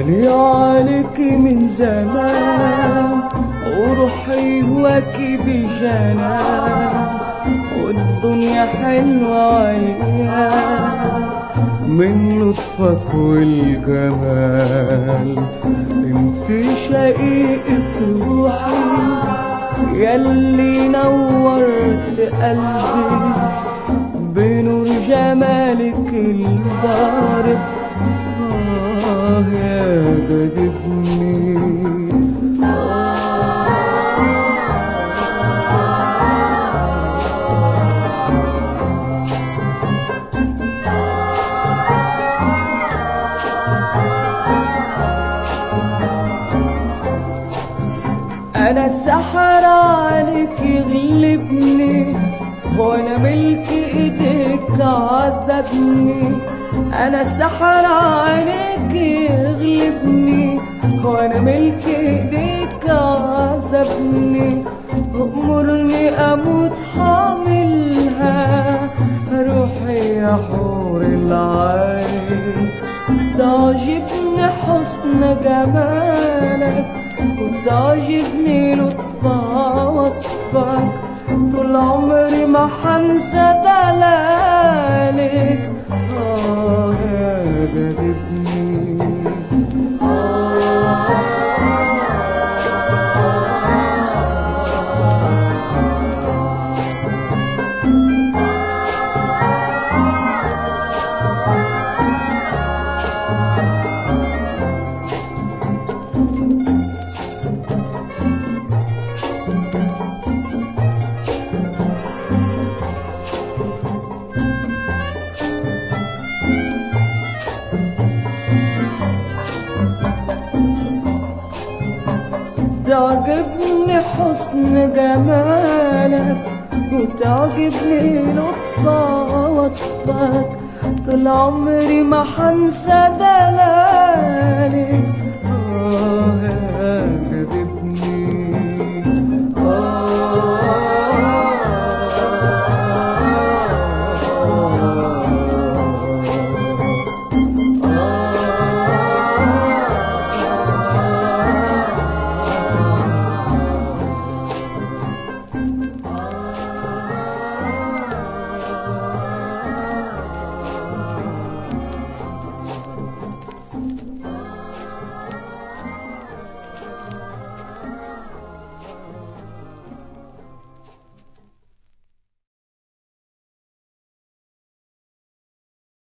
بالي عليك من زمان وروحي هواكي بجنان والدنيا حلوة عليها من لطفك والجمال انت شقيقة روحي ياللي نورت قلبي بنور جمالك البارد آه يا جدفني انا السحر عليك يغلبني وانا ملك ايديك عذبني انا السحر عليك يغلبني وانا ملك ايديك عذبني امرني اموت حاملها روحي يا حور العين تعجبني حسن جمالك وتعجبني لطفك طول عمري ما حنسى دلالك آه يا جذبني تعجبني حسن جمالك وتعجبني لطفك طول عمري ما حنسى دلالك آه يا